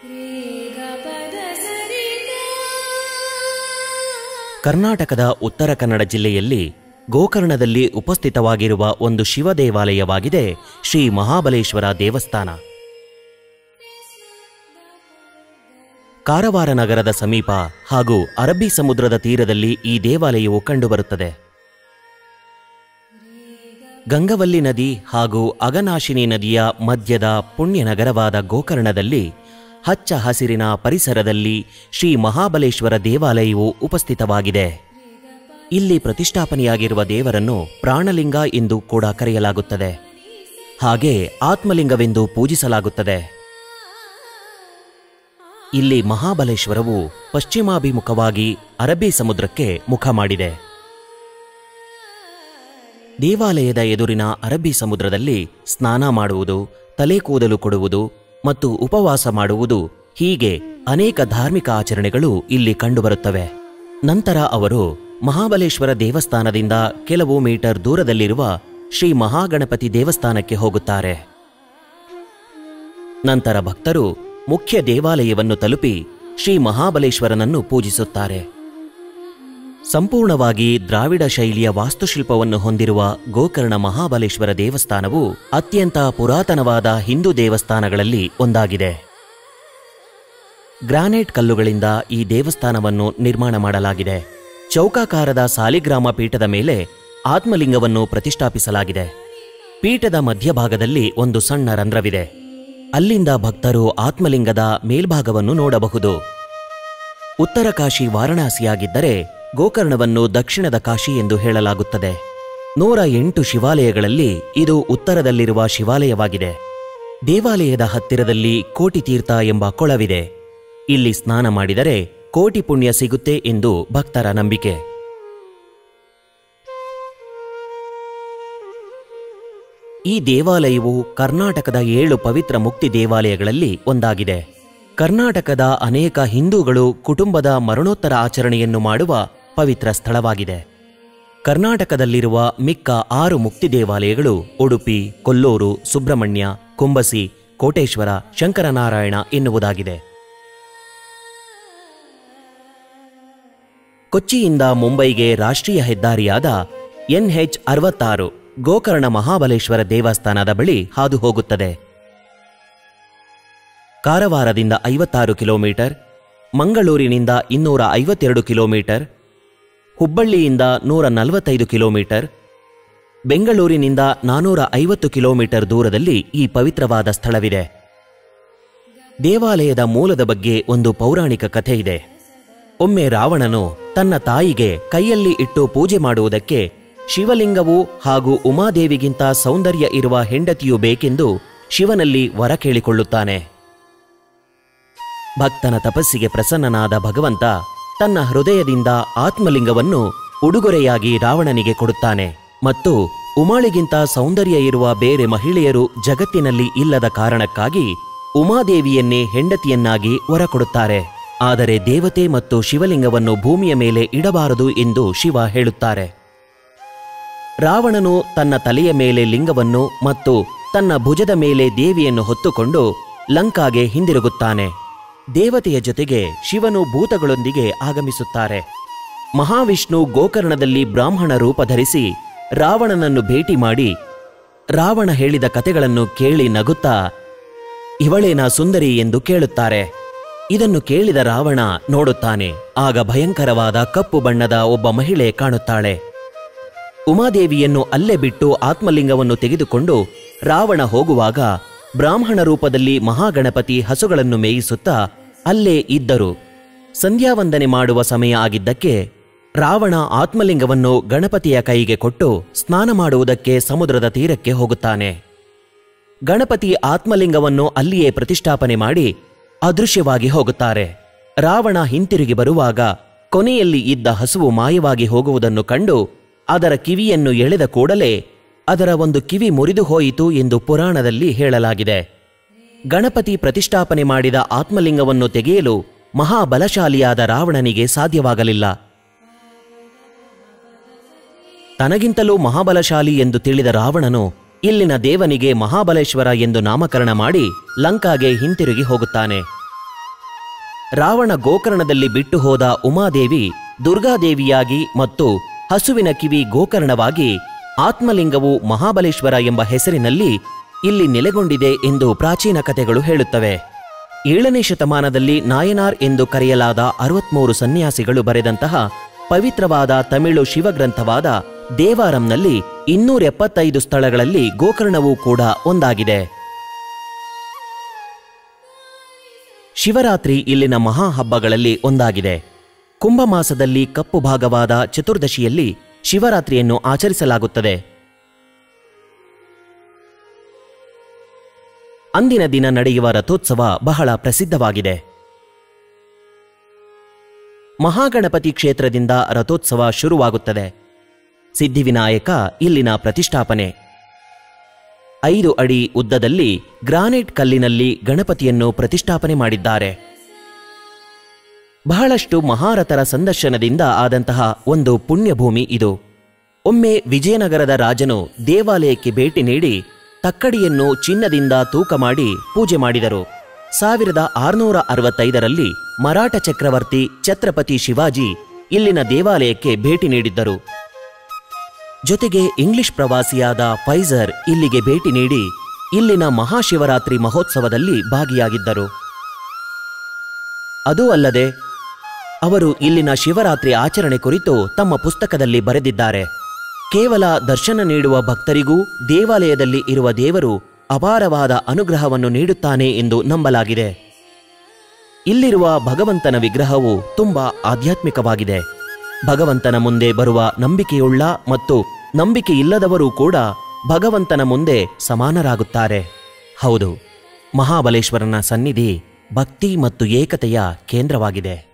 ಕರ್ನಾಟಕದ ಉತ್ತರ ಕನ್ನಡ ಜಿಲ್ಲೆಯಲ್ಲಿ ಗೋಕರ್ಣದಲ್ಲಿ ಉಪಸ್ಥಿತವಾಗಿರುವ ಒಂದು ಶಿವ ದೇವಾಲಯವಾಗಿದೆ ಶ್ರೀ ಮಹಾಬಲೇಶ್ವರ ದೇವಸ್ಥಾನ ಕಾರವಾರ ನಗರದ ಸಮೀಪ ಹಾಗೂ ಅರಬ್ಬಿ ಸಮುದ್ರದ ತೀರದಲ್ಲಿ ಈ ದೇವಾಲಯವು ಕಂಡುಬರುತ್ತದೆ ಗಂಗವಲ್ಲಿ ನದಿ ಹಾಗೂ ಅಗನಾಶಿನಿ ನದಿಯ ಮಧ್ಯದ ಪುಣ್ಯ ನಗರವಾದ ಗೋಕರ್ಣದಲ್ಲಿ ಹಚ್ಚ ಹಸಿರಿನ ಪರಿಸರದಲ್ಲಿ ಶ್ರೀ ಮಹಾಬಲೇಶ್ವರ ದೇವಾಲಯವು ಉಪಸ್ಥಿತವಾಗಿದೆ ಇಲ್ಲಿ ಪ್ರತಿಷ್ಠಾಪನೆಯಾಗಿರುವ ದೇವರನ್ನು ಪ್ರಾಣಲಿಂಗ ಎಂದು ಕೂಡ ಕರೆಯಲಾಗುತ್ತದೆ ಹಾಗೆ ಆತ್ಮಲಿಂಗವೆಂದು ಪೂಜಿಸಲಾಗುತ್ತದೆ ಇಲ್ಲಿ ಮಹಾಬಲೇಶ್ವರವು ಪಶ್ಚಿಮಾಭಿಮುಖವಾಗಿ ಅರಬ್ಬಿ ಸಮುದ್ರಕ್ಕೆ ಮುಖ ಮಾಡಿದೆ ದೇವಾಲಯದ ಎದುರಿನ ಅರಬ್ಬಿ ಸಮುದ್ರದಲ್ಲಿ ಸ್ನಾನ ಮಾಡುವುದು ತಲೆ ಕೂದಲು ಕೊಡುವುದು ಮತ್ತು ಉಪವಾಸ ಮಾಡುವುದು ಹೀಗೆ ಅನೇಕ ಧಾರ್ಮಿಕ ಆಚರಣೆಗಳು ಇಲ್ಲಿ ಕಂಡುಬರುತ್ತವೆ ನಂತರ ಅವರು ಮಹಾಬಲೇಶ್ವರ ದೇವಸ್ಥಾನದಿಂದ ಕೆಲವು ಮೀಟರ್ ದೂರದಲ್ಲಿರುವ ಶ್ರೀ ಮಹಾಗಣಪತಿ ದೇವಸ್ಥಾನಕ್ಕೆ ಹೋಗುತ್ತಾರೆ ನಂತರ ಭಕ್ತರು ಮುಖ್ಯ ದೇವಾಲಯವನ್ನು ತಲುಪಿ ಶ್ರೀ ಮಹಾಬಲೇಶ್ವರನನ್ನು ಪೂಜಿಸುತ್ತಾರೆ ಸಂಪೂರ್ಣವಾಗಿ ದ್ರಾವಿಡ ಶೈಲಿಯ ವಾಸ್ತುಶಿಲ್ಪವನ್ನು ಹೊಂದಿರುವ ಗೋಕರ್ಣ ಮಹಾಬಲೇಶ್ವರ ದೇವಸ್ಥಾನವು ಅತ್ಯಂತ ಪುರಾತನವಾದ ಹಿಂದೂ ದೇವಸ್ಥಾನಗಳಲ್ಲಿ ಒಂದಾಗಿದೆ ಗ್ರಾನೈಟ್ ಕಲ್ಲುಗಳಿಂದ ಈ ದೇವಸ್ಥಾನವನ್ನು ನಿರ್ಮಾಣ ಮಾಡಲಾಗಿದೆ ಚೌಕಾಕಾರದ ಸಾಲಿಗ್ರಾಮ ಪೀಠದ ಮೇಲೆ ಆತ್ಮಲಿಂಗವನ್ನು ಪ್ರತಿಷ್ಠಾಪಿಸಲಾಗಿದೆ ಪೀಠದ ಮಧ್ಯಭಾಗದಲ್ಲಿ ಒಂದು ಸಣ್ಣ ರಂಧ್ರವಿದೆ ಅಲ್ಲಿಂದ ಭಕ್ತರು ಆತ್ಮಲಿಂಗದ ಮೇಲ್ಭಾಗವನ್ನು ನೋಡಬಹುದು ಉತ್ತರ ಕಾಶಿ ವಾರಣಾಸಿಯಾಗಿದ್ದರೆ ಗೋಕರ್ಣವನ್ನು ದಕ್ಷಿಣದ ಕಾಶಿ ಎಂದು ಹೇಳಲಾಗುತ್ತದೆ ನೂರ ಎಂಟು ಶಿವಾಲಯಗಳಲ್ಲಿ ಇದು ಉತ್ತರದಲ್ಲಿರುವ ಶಿವಾಲಯವಾಗಿದೆ ದೇವಾಲಯದ ಹತ್ತಿರದಲ್ಲಿ ಕೋಟಿ ತೀರ್ಥ ಎಂಬ ಕೊಳವಿದೆ ಇಲ್ಲಿ ಸ್ನಾನ ಮಾಡಿದರೆ ಕೋಟಿ ಪುಣ್ಯ ಸಿಗುತ್ತೆ ಎಂದು ಭಕ್ತರ ನಂಬಿಕೆ ಈ ದೇವಾಲಯವು ಕರ್ನಾಟಕದ ಏಳು ಪವಿತ್ರ ಮುಕ್ತಿ ದೇವಾಲಯಗಳಲ್ಲಿ ಒಂದಾಗಿದೆ ಕರ್ನಾಟಕದ ಅನೇಕ ಹಿಂದೂಗಳು ಕುಟುಂಬದ ಮರಣೋತ್ತರ ಆಚರಣೆಯನ್ನು ಮಾಡುವ ಪವಿತ್ರ ಸ್ಥಳವಾಗಿದೆ ಕರ್ನಾಟಕದಲ್ಲಿರುವ ಮಿಕ್ಕ ಆರು ಮುಕ್ತಿ ದೇವಾಲಯಗಳು ಉಡುಪಿ ಕೊಲ್ಲೂರು ಸುಬ್ರಹ್ಮಣ್ಯ ಕುಂಬಸಿ ಕೋಟೇಶ್ವರ ಶಂಕರನಾರಾಯಣ ಎನ್ನುವುದಾಗಿದೆ ಕೊಚ್ಚಿಯಿಂದ ಮುಂಬೈಗೆ ರಾಷ್ಟ್ರೀಯ ಹೆದ್ದಾರಿಯಾದ ಎನ್ಎಚ್ ಅರವತ್ತಾರು ಗೋಕರ್ಣ ಮಹಾಬಲೇಶ್ವರ ದೇವಸ್ಥಾನದ ಬಳಿ ಹಾದು ಹೋಗುತ್ತದೆ ಕಾರವಾರದಿಂದ ಐವತ್ತಾರು ಕಿಲೋಮೀಟರ್ ಮಂಗಳೂರಿನಿಂದ ಇನ್ನೂರ ಐವತ್ತೆರಡು ಕಿಲೋಮೀಟರ್ ಹುಬ್ಬಳ್ಳಿಯಿಂದ ನೂರ ನಲವತ್ತೈದು ಕಿಲೋಮೀಟರ್ ಬೆಂಗಳೂರಿನಿಂದ ನಾನೂರ ಐವತ್ತು ಕಿಲೋಮೀಟರ್ ದೂರದಲ್ಲಿ ಈ ಪವಿತ್ರವಾದ ಸ್ಥಳವಿದೆ ದೇವಾಲಯದ ಮೂಲದ ಬಗ್ಗೆ ಒಂದು ಪೌರಾಣಿಕ ಕಥೆ ಇದೆ ಒಮ್ಮೆ ರಾವಣನು ತನ್ನ ತಾಯಿಗೆ ಕೈಯಲ್ಲಿ ಇಟ್ಟು ಪೂಜೆ ಮಾಡುವುದಕ್ಕೆ ಶಿವಲಿಂಗವು ಹಾಗೂ ಉಮಾದೇವಿಗಿಂತ ಸೌಂದರ್ಯ ಇರುವ ಹೆಂಡತಿಯು ಬೇಕೆಂದು ಶಿವನಲ್ಲಿ ವರ ಕೇಳಿಕೊಳ್ಳುತ್ತಾನೆ ಭಕ್ತನ ತಪಸ್ಸಿಗೆ ಪ್ರಸನ್ನನಾದ ಭಗವಂತ ತನ್ನ ಹೃದಯದಿಂದ ಆತ್ಮಲಿಂಗವನ್ನು ಉಡುಗೊರೆಯಾಗಿ ರಾವಣನಿಗೆ ಕೊಡುತ್ತಾನೆ ಮತ್ತು ಉಮಾಳಿಗಿಂತ ಸೌಂದರ್ಯ ಇರುವ ಬೇರೆ ಮಹಿಳೆಯರು ಜಗತ್ತಿನಲ್ಲಿ ಇಲ್ಲದ ಕಾರಣಕ್ಕಾಗಿ ಉಮಾದೇವಿಯನ್ನೇ ಹೆಂಡತಿಯನ್ನಾಗಿ ವರ ಕೊಡುತ್ತಾರೆ ಆದರೆ ದೇವತೆ ಮತ್ತು ಶಿವಲಿಂಗವನ್ನು ಭೂಮಿಯ ಮೇಲೆ ಇಡಬಾರದು ಎಂದು ಶಿವ ಹೇಳುತ್ತಾರೆ ರಾವಣನು ತನ್ನ ತಲೆಯ ಮೇಲೆ ಲಿಂಗವನ್ನು ಮತ್ತು ತನ್ನ ಭುಜದ ಮೇಲೆ ದೇವಿಯನ್ನು ಹೊತ್ತುಕೊಂಡು ಲಂಕಾಗೆ ಹಿಂದಿರುಗುತ್ತಾನೆ ದೇವತೆಯ ಜೊತೆಗೆ ಶಿವನು ಭೂತಗಳೊಂದಿಗೆ ಆಗಮಿಸುತ್ತಾರೆ ಮಹಾವಿಷ್ಣು ಗೋಕರ್ಣದಲ್ಲಿ ಬ್ರಾಹ್ಮಣ ರೂಪ ಧರಿಸಿ ರಾವಣನನ್ನು ಭೇಟಿ ಮಾಡಿ ರಾವಣ ಹೇಳಿದ ಕತೆಗಳನ್ನು ಕೇಳಿ ನಗುತ್ತಾ ಇವಳೇನಾ ಸುಂದರಿ ಎಂದು ಕೇಳುತ್ತಾರೆ ಇದನ್ನು ಕೇಳಿದ ರಾವಣ ನೋಡುತ್ತಾನೆ ಆಗ ಭಯಂಕರವಾದ ಕಪ್ಪು ಬಣ್ಣದ ಒಬ್ಬ ಮಹಿಳೆ ಕಾಣುತ್ತಾಳೆ ಉಮಾದೇವಿಯನ್ನು ಅಲ್ಲೇ ಬಿಟ್ಟು ಆತ್ಮಲಿಂಗವನ್ನು ತೆಗೆದುಕೊಂಡು ರಾವಣ ಹೋಗುವಾಗ ಬ್ರಾಹ್ಮಣ ರೂಪದಲ್ಲಿ ಮಹಾಗಣಪತಿ ಹಸುಗಳನ್ನು ಮೇಯಿಸುತ್ತಾ ಅಲ್ಲೇ ಇದ್ದರು ಸಂಧ್ಯಾವಂದನೆ ಮಾಡುವ ಸಮಯ ಆಗಿದ್ದಕ್ಕೆ ರಾವಣ ಆತ್ಮಲಿಂಗವನ್ನು ಗಣಪತಿಯ ಕೈಗೆ ಕೊಟ್ಟು ಸ್ನಾನ ಮಾಡುವುದಕ್ಕೆ ಸಮುದ್ರದ ತೀರಕ್ಕೆ ಹೋಗುತ್ತಾನೆ ಗಣಪತಿ ಆತ್ಮಲಿಂಗವನ್ನು ಅಲ್ಲಿಯೇ ಪ್ರತಿಷ್ಠಾಪನೆ ಮಾಡಿ ಅದೃಶ್ಯವಾಗಿ ಹೋಗುತ್ತಾರೆ ರಾವಣ ಹಿಂತಿರುಗಿ ಬರುವಾಗ ಕೊನೆಯಲ್ಲಿ ಇದ್ದ ಹಸುವು ಮಾಯವಾಗಿ ಹೋಗುವುದನ್ನು ಕಂಡು ಅದರ ಕಿವಿಯನ್ನು ಎಳೆದ ಕೂಡಲೇ ಅದರ ಒಂದು ಕಿವಿ ಮುರಿದು ಹೋಯಿತು ಎಂದು ಪುರಾಣದಲ್ಲಿ ಹೇಳಲಾಗಿದೆ ಗಣಪತಿ ಪ್ರತಿಷ್ಠಾಪನೆ ಮಾಡಿದ ಆತ್ಮಲಿಂಗವನ್ನು ತೆಗೆಯಲು ಮಹಾಬಲಶಾಲಿಯಾದ ರಾವಣನಿಗೆ ಸಾಧ್ಯವಾಗಲಿಲ್ಲ ತನಗಿಂತಲೂ ಮಹಾಬಲಶಾಲಿ ಎಂದು ತಿಳಿದ ರಾವಣನು ಇಲ್ಲಿನ ದೇವನಿಗೆ ಮಹಾಬಲೇಶ್ವರ ಎಂದು ನಾಮಕರಣ ಮಾಡಿ ಲಂಕಾಗೆ ಹಿಂತಿರುಗಿ ಹೋಗುತ್ತಾನೆ ರಾವಣ ಗೋಕರ್ಣದಲ್ಲಿ ಬಿಟ್ಟು ಹೋದ ಉಮಾದೇವಿ ದುರ್ಗಾದೇವಿಯಾಗಿ ಮತ್ತು ಹಸುವಿನ ಕಿವಿ ಗೋಕರ್ಣವಾಗಿ ಆತ್ಮಲಿಂಗವು ಮಹಾಬಲೇಶ್ವರ ಎಂಬ ಹೆಸರಿನಲ್ಲಿ ಇಲ್ಲಿ ನೆಲೆಗೊಂಡಿದೆ ಎಂದು ಪ್ರಾಚೀನ ಕಥೆಗಳು ಹೇಳುತ್ತವೆ ಏಳನೇ ಶತಮಾನದಲ್ಲಿ ನಾಯನಾರ್ ಎಂದು ಕರೆಯಲಾದ ಅರವತ್ಮೂರು ಸನ್ಯಾಸಿಗಳು ಬರೆದಂತಹ ಪವಿತ್ರವಾದ ತಮಿಳು ಶಿವಗ್ರಂಥವಾದ ದೇವಾರಂನಲ್ಲಿ ಇನ್ನೂರ ಎಪ್ಪತ್ತೈದು ಸ್ಥಳಗಳಲ್ಲಿ ಗೋಕರ್ಣವೂ ಕೂಡ ಒಂದಾಗಿದೆ ಶಿವರಾತ್ರಿ ಇಲ್ಲಿನ ಮಹಾ ಹಬ್ಬಗಳಲ್ಲಿ ಒಂದಾಗಿದೆ ಕುಂಭಮಾಸದಲ್ಲಿ ಕಪ್ಪು ಭಾಗವಾದ ಚತುರ್ದಶಿಯಲ್ಲಿ ಶಿವರಾತ್ರಿಯನ್ನು ಆಚರಿಸಲಾಗುತ್ತದೆ ಅಂದಿನ ದಿನ ನಡೆಯುವ ರಥೋತ್ಸವ ಬಹಳ ಪ್ರಸಿದ್ಧವಾಗಿದೆ ಮಹಾಗಣಪತಿ ಕ್ಷೇತ್ರದಿಂದ ರಥೋತ್ಸವ ಶುರುವಾಗುತ್ತದೆ ಸಿದ್ಧಿವಿನಾಯಕ ಇಲ್ಲಿನ ಪ್ರತಿಷ್ಠಾಪನೆ ಐದು ಅಡಿ ಉದ್ದದಲ್ಲಿ ಗ್ರಾನೈಟ್ ಕಲ್ಲಿನಲ್ಲಿ ಗಣಪತಿಯನ್ನು ಪ್ರತಿಷ್ಠಾಪನೆ ಮಾಡಿದ್ದಾರೆ ಬಹಳಷ್ಟು ಮಹಾರಥರ ಸಂದರ್ಶನದಿಂದ ಆದಂತಹ ಒಂದು ಪುಣ್ಯಭೂಮಿ ಇದು ಒಮ್ಮೆ ವಿಜಯನಗರದ ರಾಜನು ದೇವಾಲಯಕ್ಕೆ ಭೇಟಿ ನೀಡಿ ತಕ್ಕಡಿಯನ್ನು ಚಿನ್ನದಿಂದ ತೂಕ ಮಾಡಿ ಪೂಜೆ ಮಾಡಿದರು ಸಾವಿರದ ಆರುನೂರ ಅರವತ್ತೈದರಲ್ಲಿ ಮರಾಠ ಚಕ್ರವರ್ತಿ ಛತ್ರಪತಿ ಶಿವಾಜಿ ಇಲ್ಲಿನ ದೇವಾಲಯಕ್ಕೆ ಭೇಟಿ ನೀಡಿದ್ದರು ಜೊತೆಗೆ ಇಂಗ್ಲಿಷ್ ಪ್ರವಾಸಿಯಾದ ಫೈಜರ್ ಇಲ್ಲಿಗೆ ಭೇಟಿ ನೀಡಿ ಇಲ್ಲಿನ ಮಹಾಶಿವರಾತ್ರಿ ಮಹೋತ್ಸವದಲ್ಲಿ ಭಾಗಿಯಾಗಿದ್ದರು ಅದೂ ಅಲ್ಲದೆ ಅವರು ಇಲ್ಲಿನ ಶಿವರಾತ್ರಿ ಆಚರಣೆ ಕುರಿತು ತಮ್ಮ ಪುಸ್ತಕದಲ್ಲಿ ಬರೆದಿದ್ದಾರೆ ಕೇವಲ ದರ್ಶನ ನೀಡುವ ಭಕ್ತರಿಗೂ ದೇವಾಲಯದಲ್ಲಿ ಇರುವ ದೇವರು ಅಪಾರವಾದ ಅನುಗ್ರಹವನ್ನು ನೀಡುತ್ತಾನೆ ಎಂದು ನಂಬಲಾಗಿದೆ ಇಲ್ಲಿರುವ ಭಗವಂತನ ವಿಗ್ರಹವು ತುಂಬಾ ಆಧ್ಯಾತ್ಮಿಕವಾಗಿದೆ ಭಗವಂತನ ಮುಂದೆ ಬರುವ ನಂಬಿಕೆಯುಳ್ಳ ಮತ್ತು ನಂಬಿಕೆಯಿಲ್ಲದವರೂ ಕೂಡ ಭಗವಂತನ ಮುಂದೆ ಸಮಾನರಾಗುತ್ತಾರೆ ಹೌದು ಮಹಾಬಲೇಶ್ವರನ ಸನ್ನಿಧಿ ಭಕ್ತಿ ಮತ್ತು ಏಕತೆಯ ಕೇಂದ್ರವಾಗಿದೆ